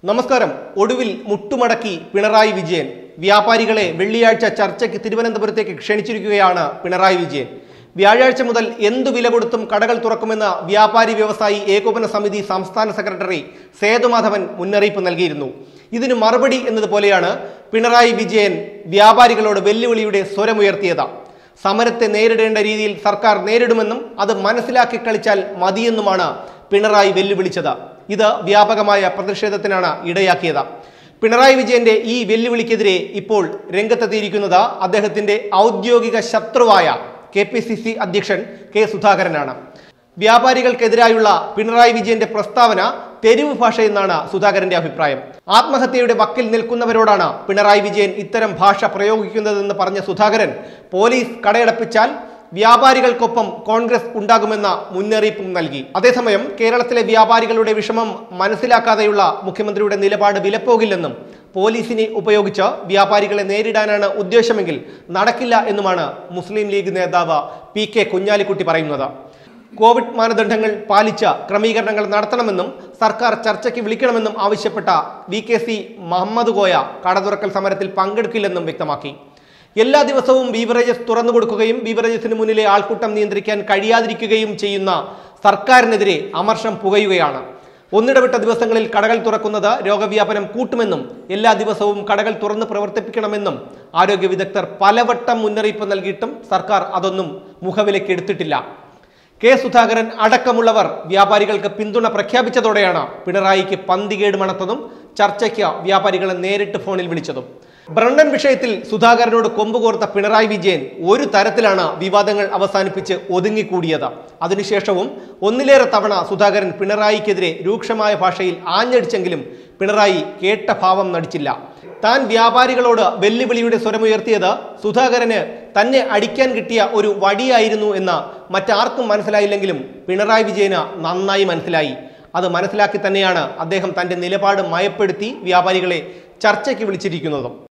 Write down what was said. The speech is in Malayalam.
നമസ്കാരം ഒടുവിൽ മുട്ടുമടക്കി പിണറായി വിജയൻ വ്യാപാരികളെ വെള്ളിയാഴ്ച ചർച്ചയ്ക്ക് തിരുവനന്തപുരത്തേക്ക് ക്ഷണിച്ചിരിക്കുകയാണ് പിണറായി വിജയൻ വ്യാഴാഴ്ച മുതൽ എന്തു വില കൊടുത്തും കടകൾ തുറക്കുമെന്ന് വ്യാപാരി വ്യവസായി ഏകോപന സമിതി സംസ്ഥാന സെക്രട്ടറി സേതുമാധവൻ മുന്നറിയിപ്പ് നൽകിയിരുന്നു ഇതിന് മറുപടി എന്നതുപോലെയാണ് പിണറായി വിജയൻ വ്യാപാരികളോട് വെല്ലുവിളിയുടെ സ്വരമുയർത്തിയത് സമരത്തെ നേരിടേണ്ട രീതിയിൽ സർക്കാർ നേരിടുമെന്നും അത് മനസ്സിലാക്കി കളിച്ചാൽ മതിയെന്നുമാണ് പിണറായി വെല്ലുവിളിച്ചത് ഇത് വ്യാപകമായ പ്രതിഷേധത്തിനാണ് ഇടയാക്കിയത് പിണറായി വിജയന്റെ ഈ വെല്ലുവിളിക്കെതിരെ ഇപ്പോൾ രംഗത്തെത്തിയിരിക്കുന്നത് അദ്ദേഹത്തിന്റെ ഔദ്യോഗിക ശത്രുവായ കെ പി സി സി അധ്യക്ഷൻ കെ സുധാകരനാണ് വ്യാപാരികൾക്കെതിരായുള്ള പിണറായി വിജയന്റെ പ്രസ്താവന തെരുവ് ഭാഷയെന്നാണ് സുധാകരന്റെ അഭിപ്രായം ആത്മഹത്യയുടെ വക്കിൽ നിൽക്കുന്നവരോടാണ് പിണറായി വിജയൻ ഇത്തരം ഭാഷ പ്രയോഗിക്കുന്നതെന്ന് പറഞ്ഞ സുധാകരൻ പോലീസ് കടയടപ്പിച്ചാൽ വ്യാപാരികൾക്കൊപ്പം കോൺഗ്രസ് ഉണ്ടാകുമെന്ന മുന്നറിയിപ്പും നൽകി അതേസമയം കേരളത്തിലെ വ്യാപാരികളുടെ വിഷമം മനസ്സിലാക്കാതെയുള്ള മുഖ്യമന്ത്രിയുടെ നിലപാട് വിലപ്പോകില്ലെന്നും പോലീസിനെ ഉപയോഗിച്ച് വ്യാപാരികളെ നേരിടാനാണ് ഉദ്ദേശമെങ്കിൽ നടക്കില്ല എന്നുമാണ് മുസ്ലിം ലീഗ് നേതാവ് പി കെ കുഞ്ഞാലിക്കുട്ടി പറയുന്നത് കോവിഡ് മാനദണ്ഡങ്ങൾ പാലിച്ച ക്രമീകരണങ്ങൾ നടത്തണമെന്നും സർക്കാർ ചർച്ചയ്ക്ക് വിളിക്കണമെന്നും ആവശ്യപ്പെട്ട V K C Muhammad Koya കടതുറക്കൽ സമരത്തിൽ പങ്കെടുക്കില്ലെന്നും വ്യക്തമാക്കി എല്ലാ ദിവസവും ബീവറേജസ് തുറന്നു കൊടുക്കുകയും ബീവറേജസിന് മുന്നിലെ ആൾക്കൂട്ടം നിയന്ത്രിക്കാൻ കഴിയാതിരിക്കുകയും ചെയ്യുന്ന സർക്കാരിനെതിരെ അമർഷം പുകയുകയാണ് ഒന്നിടവിട്ട ദിവസങ്ങളിൽ കടകൾ തുറക്കുന്നത് രോഗവ്യാപനം കൂട്ടുമെന്നും എല്ലാ ദിവസവും കടകൾ തുറന്ന് പ്രവർത്തിപ്പിക്കണമെന്നും ആരോഗ്യ വിദഗ്ധർ പലവട്ടം മുന്നറിയിപ്പ് നൽകിയിട്ടും സർക്കാർ അതൊന്നും മുഖവിലക്കെടുത്തിട്ടില്ല കെ സുധാകരൻ അടക്കമുള്ളവർ വ്യാപാരികൾക്ക് പിന്തുണ പ്രഖ്യാപിച്ചതോടെയാണ് പിണറായിക്ക് പന്തികേട് മണത്തതും ചർച്ചയ്ക്ക് വ്യാപാരികളെ നേരിട്ട് ഫോണിൽ വിളിച്ചതും ബ്രണ്ടൻ വിഷയത്തിൽ സുധാകരനോട് കൊമ്പുകോർത്ത പിണറായി വിജയൻ ഒരു തരത്തിലാണ് വിവാദങ്ങൾ അവസാനിപ്പിച്ച് ഒതുങ്ങിക്കൂടിയത് അതിനുശേഷവും ഒന്നിലേറെ തവണ സുധാകരൻ പിണറായിക്കെതിരെ രൂക്ഷമായ ഭാഷയിൽ ആഞ്ഞടിച്ചെങ്കിലും പിണറായി കേട്ട ഭാവം നടിച്ചില്ല താൻ വ്യാപാരികളോട് വെല്ലുവിളിയുടെ സ്വരമുയർത്തിയത് സുധാകരന് തന്നെ അടിക്കാൻ കിട്ടിയ ഒരു വടിയായിരുന്നു എന്ന് മറ്റാർക്കും മനസ്സിലായില്ലെങ്കിലും പിണറായി വിജയന് നന്നായി മനസ്സിലായി അത് മനസ്സിലാക്കി തന്നെയാണ് അദ്ദേഹം തന്റെ നിലപാട് മയപ്പെടുത്തി വ്യാപാരികളെ ചർച്ചയ്ക്ക് വിളിച്ചിരിക്കുന്നതും